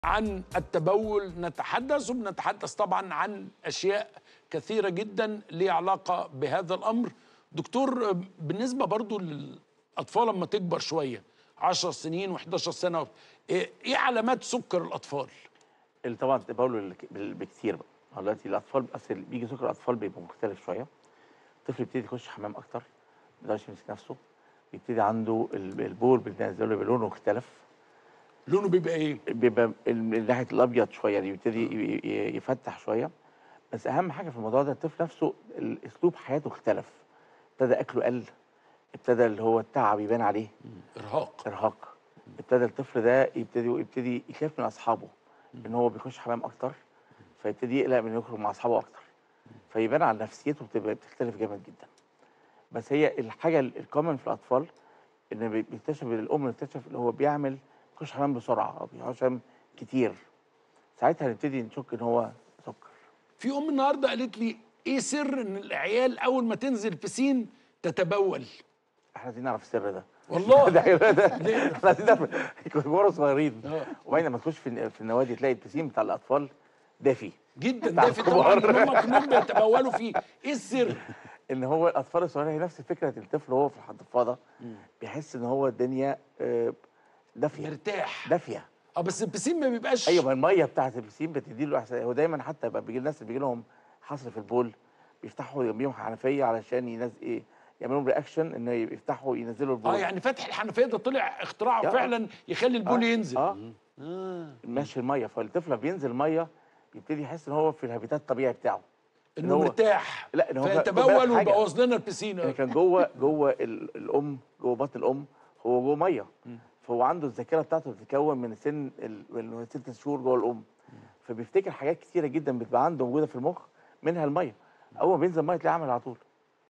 عن التبول نتحدث وبنتحدث طبعا عن اشياء كثيره جدا ليها علاقه بهذا الامر دكتور بالنسبه برضو للاطفال لما تكبر شويه 10 سنين و11 سنه ايه إيه علامات سكر الاطفال اللي طبعا التبول بال- بكتير بقى هو دلوقتي الاطفال اصل بيجي سكر الاطفال بيبقى مختلف شويه الطفل يبتدي يخش حمام اكتر ما يقدرش يمسك نفسه بيبتدي عنده ال- البول بالنسبه له بيبقى لونه مختلف لونه بيبقى ايه بيبقى ال- من ناحيه الابيض شويه يعني يبتدي ي- ي- يفتح شويه بس اهم حاجه في الموضوع ده الطفل نفسه ال- اسلوب حياته اختلف ابتدى اكله قل ابتدى اللي هو التعب يبان عليه ارهاق ارهاق ابتدى الطفل ده يبتدي يبتدي يخاف من اصحابه ان هو بيخش حمام اكتر فيبتدي يقلق من يخرج مع اصحابه اكتر فيبان على نفسيته بتبقى بتختلف جامد جدا بس هي الحاجه ال- الكومن في الاطفال ان بي- بيكتشف الام بتكتشف اللي هو بيعمل بيخش حمام بسرعه او بيخش حمام كتير ساعتها نبتدي نشك ان هو سكر في ام النهارده قالت لي ايه سر ان العيال اول ما تنزل بسين تتبول احنا عايزين نعرف السر ده والله ده ده احنا عايزين نعرف كبار صغيرين آه. وبعدين لما تخش في في النوادي تلاقي البسين بتاع الاطفال دافي جدا بتاع ده في طبعا الكبار. ان هم كلهم بيتبولوا فيه ايه السر ان هو الاطفال الصغيره هي نفس فكره الطفل وهو في الحضفاضه بيحس ان هو الدنيا آه، دافيه مرتاح دافيه اه بس البسين ما بيبقاش ايوه ما الميه بتاعت البسين بتدي له احساس هو دايما حتى بقى بيجي الناس اللي بيجي لهم حصر في البول بيفتحوا جنبيهم حنفيه علشان ينزل ايه يعملوا لهم رياكشن ان يفتحوا ينزلوا البول اه يعني فتح الحنفيه ده طلع اختراع آه. فعلا يخلي البول آه، ينزل اه ماشي الميه فالطفل بينزل ميه بيبتدي يحس ان هو في الهابيتات الطبيعي بتاعه إن انه هو- مرتاح لا، إن هو خد بالك فيتبول حاجة. ويبوظ لنا البسين يعني كان جوه جوه ال- الام جوه بطن الام هو جوه ميه فهو عنده الذاكره بتاعته بتتكون من سن ال- من ست شهور جوه الام فبيفتكر حاجات كتيره جدا بتبقى عنده موجوده في المخ منها الميه اول ما بينزل ميه تلاقيه عمل على طول